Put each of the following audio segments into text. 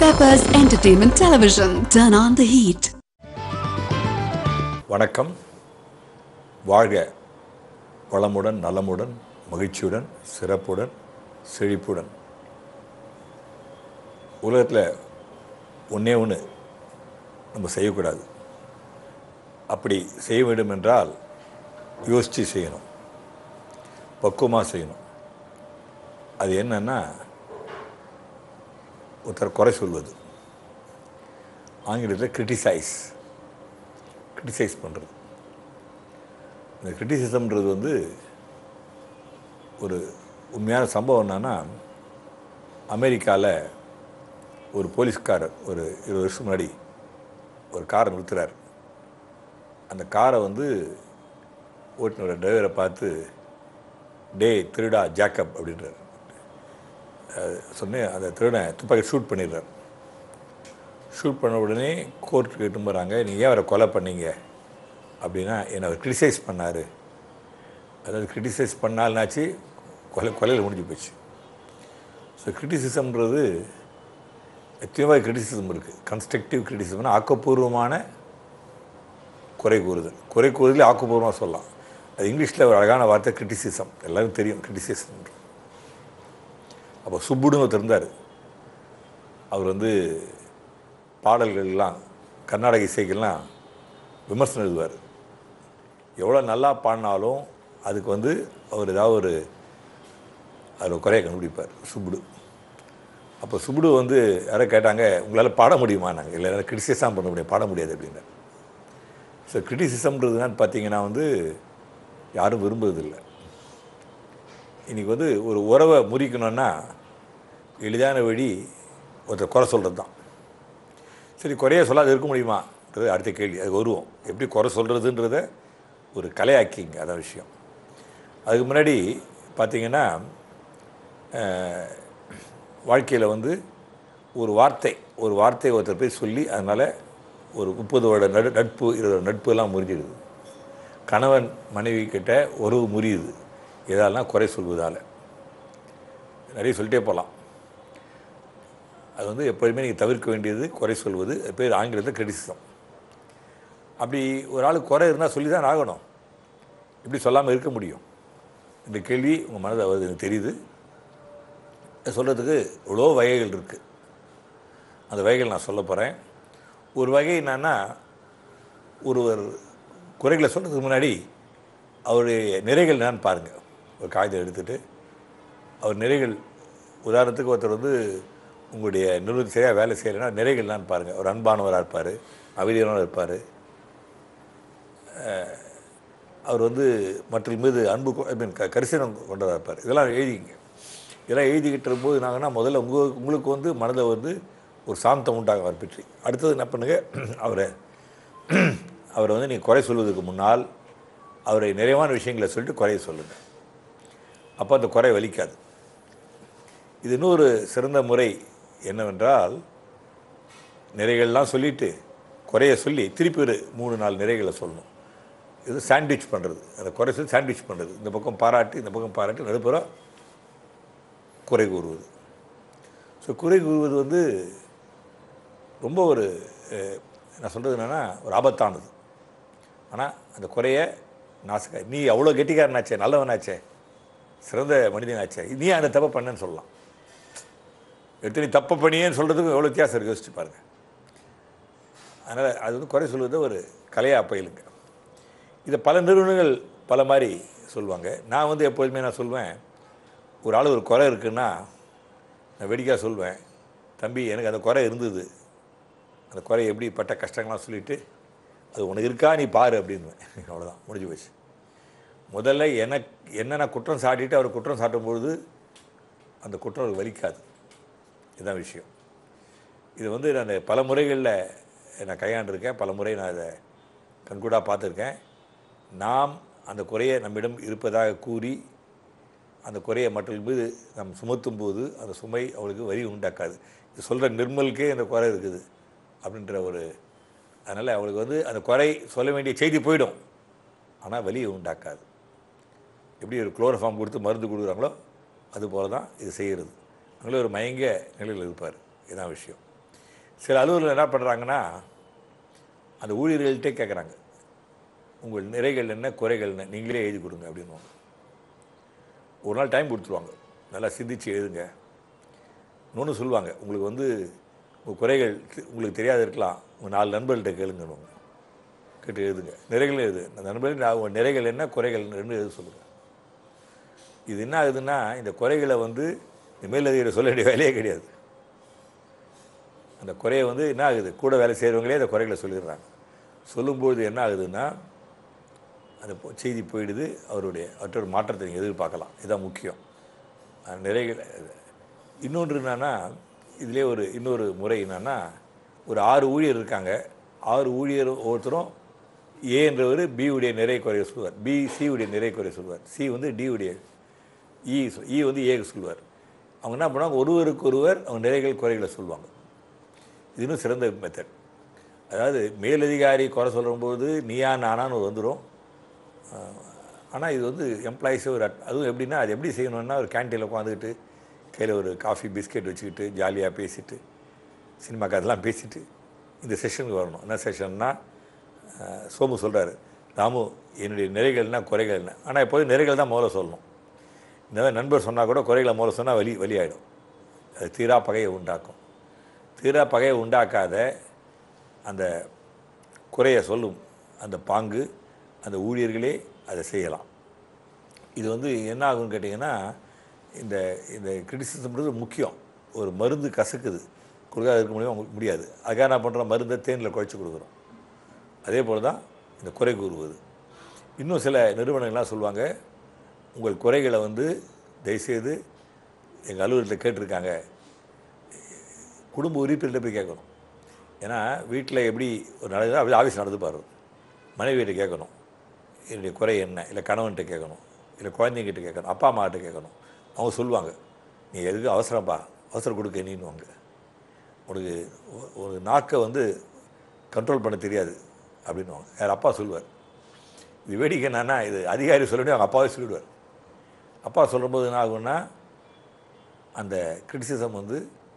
Peppers Entertainment Television. Turn on the heat. வணக்கம் வாழ்க வளமுடன் நலமுடன் மகிழ்ச்சியுடன் சிறப்புடன் செழிப்புடன் உலகத்தில் ஒன்றே ஒன்று நம்ம செய்யக்கூடாது அப்படி செய்ய வேண்டும் என்றால் யோசித்து செய்யணும் பக்குவமாக செய்யணும் அது என்னன்னா ஒருத்தர் குறை சொல்வது ஆங்கிலத்தில் கிரிட்டிசைஸ் கிரிட்டிசைஸ் பண்ணுறது இந்த கிரிட்டிசிசம்ன்றது வந்து ஒரு உண்மையான சம்பவம் என்னன்னா அமெரிக்காவில் ஒரு போலீஸ்காரர் ஒரு இருபது வருஷம் முன்னாடி ஒரு காரை நிறுத்துறார் அந்த காரை வந்து ஓட்டுநர் டிரைவரை பார்த்து டே திருடா ஜாக்கப் அப்படின்றார் சொன்னேன் அந்த திருடன் துப்பாக்கி ஷூட் பண்ணிடுறார் ஷூட் பண்ண உடனே கோர்ட்டுக்கு எட்டு போகிறாங்க நீங்கள் ஏன் அவரை கொலை பண்ணீங்க அப்படின்னா என்னை அவர் கிரிட்டிசைஸ் பண்ணார் அதாவது கிரிட்டிசைஸ் பண்ணால்னாச்சு கொலை கொலையில் முடிஞ்சு போச்சு ஸோ கிரிட்டிசிசம்ன்றது எத்தனையோ வகை கிரிட்டிசிசம் இருக்குது கன்ஸ்ட்ரக்டிவ் கிரிட்டிசிசம்னா ஆக்கப்பூர்வமான குறை கூறுதல் குறை கூறுதல் ஆக்கப்பூர்வமாக சொல்லலாம் அது இங்கிலீஷில் ஒரு அழகான வார்த்தை கிரிட்டிசிசம் எல்லாருக்கும் தெரியும் கிரிட்டிசிசம் அப்போ சுப்புடுன்னு ஒருத்தர் இருந்தார் அவர் வந்து பாடல்கள்லாம் கர்நாடக இசைக்கெல்லாம் விமர்சனம் எழுதுவார் எவ்வளோ நல்லா பாடினாலும் அதுக்கு வந்து அவர் ஏதாவது ஒரு அதில் குறைய கண்டுபிடிப்பார் சுப்புடு அப்போ சுப்புடு வந்து யாரோ கேட்டாங்க உங்களால் பாட முடியுமா நாங்கள் இல்லை கிரிட்டிசிசம் பண்ண முடியும் பாட முடியாது அப்படின்னார் ஸோ கிரிட்டிசிசம்ன்றது என்னன்னு பார்த்தீங்கன்னா வந்து யாரும் விரும்புறதில்லை இன்றைக்கி வந்து ஒரு உறவை முறிக்கணும்னா எளிதான வழி ஒருத்தர் குறை சொல்கிறது தான் சரி குறைய சொல்லாது இருக்க முடியுமான்றது அடுத்த கேள்வி அது வருவோம் எப்படி குறை சொல்கிறதுன்றத ஒரு கலையாக்கிங்க அதான் விஷயம் அதுக்கு முன்னாடி பார்த்தீங்கன்னா வாழ்க்கையில் வந்து ஒரு வார்த்தை ஒரு வார்த்தையை ஒருத்தர் போய் சொல்லி அதனால் ஒரு முப்பது வருட நடு நட்பு இருபது நட்பு எல்லாம் முறிஞ்சிடுது கணவன் மனைவி கிட்ட உறவு முறியுது இதெல்லாம் குறை சொல்வதால் நிறைய சொல்லிட்டே போகலாம் அது வந்து எப்போதுமே நீங்கள் தவிர்க்க வேண்டியது குறை சொல்வது அது பேர் ஆங்கிலத்தில் கிரிட்டிசிசம் அப்படி ஒரு ஆள் குறை இருந்தால் சொல்லி தான் ஆகணும் இப்படி சொல்லாமல் இருக்க முடியும் இந்த கேள்வி உங்கள் மனதை வருது எனக்கு தெரியுது சொல்கிறதுக்கு இவ்வளோ வகைகள் இருக்குது அந்த வகைகள் நான் சொல்ல போகிறேன் ஒரு வகை என்னன்னா ஒருவர் குறைகளை சொல்கிறதுக்கு முன்னாடி அவருடைய நிறைகள் என்னன்னு பாருங்கள் ஒரு காகிதம் எடுத்துகிட்டு அவர் நிறைகள் உதாரணத்துக்கு ஒருத்தர் வந்து உங்களுடைய நிறுவனம் சரியாக வேலை செய்யலைன்னா நிறைகள் என்னன்னு பாருங்கள் ஒரு அன்பானவராக இருப்பார் அமைதியானவராக இருப்பார் அவர் வந்து மற்ற மீது அன்பு ஐ மீன் க கரிசனம் கொண்டதாக இருப்பார் இதெல்லாம் எழுதிங்க இதெல்லாம் எழுதிக்கிட்டு இருக்கும்போது நாங்கன்னா முதல்ல உங்கள் உங்களுக்கு வந்து மனதில் வந்து ஒரு சாந்தம் உண்டாக அவர் பற்றி அடுத்தது என்ன பண்ணுங்க அவரை அவரை வந்து நீங்கள் குறை சொல்வதற்கு முன்னால் அவரை நிறைவான விஷயங்களை சொல்லிட்டு குறைய சொல்லுங்கள் அப்போ அந்த குறை வலிக்காது இது இன்னொரு சிறந்த முறை என்னவென்றால் நிறைகள்லாம் சொல்லிவிட்டு குறைய சொல்லி திருப்பி ஒரு மூணு நாலு நிறைகளை சொல்லணும் இது சாண்ட்விச் பண்ணுறது அந்த குறை சொல்லி சாண்ட்விச் பண்ணுறது இந்த பக்கம் பாராட்டி இந்த பக்கம் பாராட்டி நடுப்புற குறை கூறுவது ஸோ குறை கூறுவது வந்து ரொம்ப ஒரு நான் சொல்கிறது என்னென்னா ஒரு ஆபத்தானது ஆனால் அந்த குறைய நாசக்க நீ அவ்வளோ கெட்டிக்காரனாச்சே நல்லவனாச்சே சிறந்த மனிதனாச்சே நீ அந்த தப்பை பண்ணேன்னு சொல்லலாம் எடுத்து நீ தப்பை பண்ணியேன்னு சொல்கிறதுக்கும் எவ்வளோ வித்தியாசம் இருக்குது யோசிச்சு பாருங்கள் அதனால் அது வந்து குறை சொல்வது ஒரு கலையாக பயிலுங்க இதை பல நிறுவனங்கள் பல மாதிரி சொல்லுவாங்க நான் வந்து எப்போதுமே நான் சொல்லுவேன் ஒரு ஆள் ஒரு குறை இருக்குன்னா நான் வெடிக்காக சொல்வேன் தம்பி எனக்கு அந்த குறை இருந்தது அந்த குறை எப்படி பட்ட கஷ்டங்கள்லாம் சொல்லிவிட்டு அது உனக்கு இருக்கா நீ பாரு அப்படின்னு அவ்வளோதான் முடிஞ்சு போச்சு முதல்ல எனக்கு என்ன நான் குற்றம் சாட்டிட்டு அவர் குற்றம் சாட்டும் பொழுது அந்த குற்றம் அவருக்கு வலிக்காது இதுதான் விஷயம் இது வந்து நான் பல முறைகளில் நான் கையாண்டிருக்கேன் பல முறை நான் அதை கண்கூடாக பார்த்துருக்கேன் நாம் அந்த குறையை நம்மிடம் இருப்பதாக கூறி அந்த குறையை மற்றவர்கள் மீது நாம் சுமத்தும் போது அந்த சுமை அவளுக்கு வரி உண்டாக்காது இது சொல்கிற நிர்மலுக்கே அந்த குறை இருக்குது அப்படின்ற ஒரு அதனால் அவளுக்கு வந்து அந்த குறை சொல்ல வேண்டிய செய்தி போயிடும் ஆனால் வலியை உண்டாக்காது எப்படி ஒரு குளோரோஃபார்ம் கொடுத்து மருந்து கொடுக்குறாங்களோ அது போல தான் இது செய்கிறது அவங்களே ஒரு மயங்க நிலையில் இருப்பார் இதுதான் விஷயம் சில அலுவலர்கள் என்ன பண்ணுறாங்கன்னா அந்த ஊழியர்கள்ட்டே கேட்குறாங்க உங்கள் நிறைகள் என்ன குறைகள் என்ன நீங்களே எழுதி கொடுங்க அப்படின்னு ஒரு நாள் டைம் கொடுத்துருவாங்க நல்லா சிந்திச்சு எழுதுங்க இன்னொன்று சொல்லுவாங்க உங்களுக்கு வந்து உங்கள் குறைகள் தெ- உங்களுக்கு தெரியாது இருக்கலாம் உங்கள் நாலு நண்பர்கள்ட்ட கேளுங்கன்னு கேட்டு எழுதுங்க நிறைகள் எழுது அந்த நண்பர்கள் நான் உங்கள் நிறைகள் என்ன குறைகள் ரெண்டு எழுத சொல்லுங்கள் இது என்ன ஆகுதுன்னா இந்த குறைகளை வந்து இந்த மேலதிகாரி சொல்ல வேண்டிய வேலையே கிடையாது அந்த குறையை வந்து என்ன ஆகுது கூட வேலை செய்கிறவங்களே அந்த குறைகளை சொல்லிடுறாங்க சொல்லும்போது என்ன ஆகுதுன்னா அந்த பொ- செய்தி போயிடுது அவருடைய அவற்றோட மாற்றத்தை நீங்கள் எதிர்பார்க்கலாம் இதுதான் முக்கியம் அந்த நிறைகள் இன்னொன்று என்னன்னா இதிலே ஒரு இன்னொரு முறை என்னன்னா ஒரு ஆறு ஊழியர் இருக்காங்க ஆறு ஊழியர் ஒவ்வொருத்தரும் ஏன்றவர் பி உடைய நிறை குறைய சொல்லுவார் பி சி உடைய நிறை குறைய சொல்லுவார் சி வந்து டி உடைய இ சொ- இ வந்து ஏக்கு சொல்லுவார் அவங்க என்ன பண்ணுவாங்க ஒருவருக்கு ஒருவர் அவங்க நிறைகள் குறைகளை சொல்லுவாங்க இது இன்னும் சிறந்த மெத்தட் அதாவது மேலதிகாரி குறை சொல்லும்போது நீயா நானான்னு வந்துடும் ஆனால் இது வந்து எம்ப்ளாயிஸே ஒரு அட்- அதுவும் எப்படின்னா அது எப்படி செய்யணும்னா ஒரு கேன்டீனில் உட்காந்துக்கிட்டு கையில் ஒரு காஃபி பிஸ்கெட் வச்சுக்கிட்டு ஜாலியாக பேசிட்டு சினிமா கதைலாம் பேசிட்டு இந்த செஷனுக்கு வரணும் என்ன செஷன்னா அஹ், சோமு சொல்கிறாரு ராமு என்னுடைய நிறைகள்னா குறைகள் என்ன ஆனால் எப்போதும் நிறைகள் தான் முதல்ல சொல்லணும் இந்த மாதிரி நண்பர் சொன்னால் கூட குறைகளை முதல்ல சொன்னால் வலி வலியாயிடும் அது தீரா பகையை உண்டாக்கும் தீரா பகையை உண்டாக்காத அந்த குறையை சொல்லும் அந்த பாங்கு அந்த ஊழியர்களே அதை செய்யலாம் இது வந்து என்ன ஆகும்னு கேட்டிங்கன்னா இந்த இந்த கிரிட்டிசிசம்ன்றது முக்கியம் ஒரு மருந்து கசக்குது கொடுக்காத இருக்க முடியும் முடியாது அதுக்காக என்ன பண்ணுறோம் மருந்தை தேனில் குழைச்சி கொடுக்குறோம் அதே போல் தான் இந்த குறை கூறுவது இன்னும் சில நிறுவனங்கள்லாம் சொல்லுவாங்க உங்கள் குறைகளை வந்து தயவுசெய்து எங்கள் அலுவலகத்தில் கேட்டிருக்காங்க குடும்ப உறுப்பினர்கிட்ட போய் கேட்கணும் ஏன்னா வீட்டில் எப்படி ஒரு நடக்குதோ அப்படி ஆஃபீஸ் நடந்து பாரு மனைவியிட்ட கேட்கணும் என்னுடைய குறை என்ன இல்லை கணவன்கிட்ட கேட்கணும் இல்லை குழந்தைங்கிட்ட கேட்கணும் அப்பா அம்மாகிட்ட கேட்கணும் அவங்க சொல்லுவாங்க நீ எதுக்கு அவசரம்ப்பா அவசரம் கொடுக்க நீன்னுவாங்க உனக்கு ஒ- ஒரு நாக்கை வந்து கண்ட்ரோல் பண்ண தெரியாது அப்படின்னுவாங்க யார் அப்பா சொல்லுவார் இது வேடிக்கை என்னன்னா இது அதிகாரி சொல்லணும் அவங்க அப்பாவே சொல்லிவிடுவார் அப்பா சொல்லும்போது என்ன ஆகும்னா அந்த கிரிட்டிசிசம் வந்து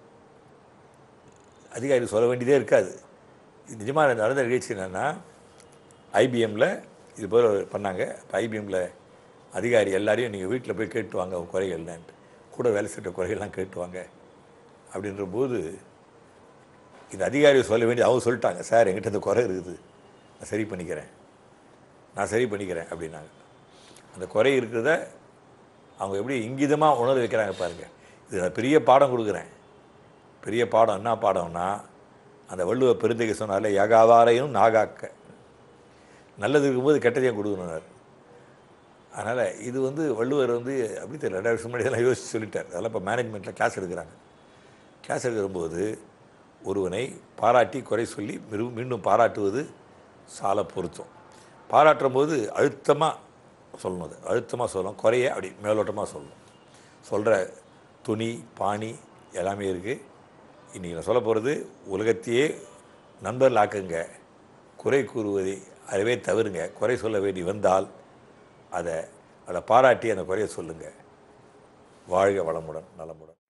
அதிகாரி சொல்ல வேண்டியதே இருக்காது இது நிஜமாக நடந்த நிகழ்ச்சி என்னென்னா ஐபிஎம்மில் இது போல் பண்ணாங்க இப்போ ஐபிஎம்மில் அதிகாரி எல்லாரையும் நீங்கள் வீட்டில் போய் கேட்டு வாங்க உங்க குறைகள் என்னன்ட்டு கூட வேலை செய்கிற குறைகள்லாம் கேட்டு வாங்க அப்படின்ற போது இந்த அதிகாரி சொல்ல வேண்டிய அவங்க சொல்லிட்டாங்க சார் என்கிட்ட இந்த குறை இருக்குது நான் சரி பண்ணிக்கிறேன் நான் சரி பண்ணிக்கிறேன் அப்படின்னாங்க அந்த குறை இருக்கிறத அவங்க எப்படி இங்கிதமாக உணர வைக்கிறாங்க பாருங்கள் இது நான் பெரிய பாடம் கொடுக்குறேன் பெரிய பாடம் என்ன பாடம்னா அந்த வள்ளுவ பெருந்தகை சொன்னார்ல யகாவாரையும் நாகாக்க நல்லது இருக்கும்போது கெட்டதையும் கொடுக்கணும்னார் அதனால் இது வந்து வள்ளுவர் வந்து அப்படி தெரியல ரெண்டாயிரம் வருஷம் முன்னாடி இதெல்லாம் யோசிச்சு சொல்லிட்டார் அதெல்லாம் இப்போ மேனேஜ்மெண்ட்டில் கிளாஸ் எடுக்கிறாங்க கிளாஸ் எடுக்கும்போது ஒருவனை பாராட்டி குறை சொல்லி மிரு மீண்டும் பாராட்டுவது சால பொருத்தம் பாராட்டும் போது அழுத்தமாக சொல்லணும் அது அழுத்தமாக சொல்லணும் குறைய அப்படி மேலோட்டமாக சொல்லணும் சொல்கிற துணி பாணி எல்லாமே இருக்குது இன்றைக்கி நான் சொல்ல போகிறது உலகத்தையே நண்பர்கள் ஆக்குங்க குறை கூறுவதை அறவே தவிருங்க குறை சொல்ல வேண்டி வந்தால் அதை அதை பாராட்டி அந்த குறையை சொல்லுங்கள் வாழ்க வளமுடன் நலமுடன்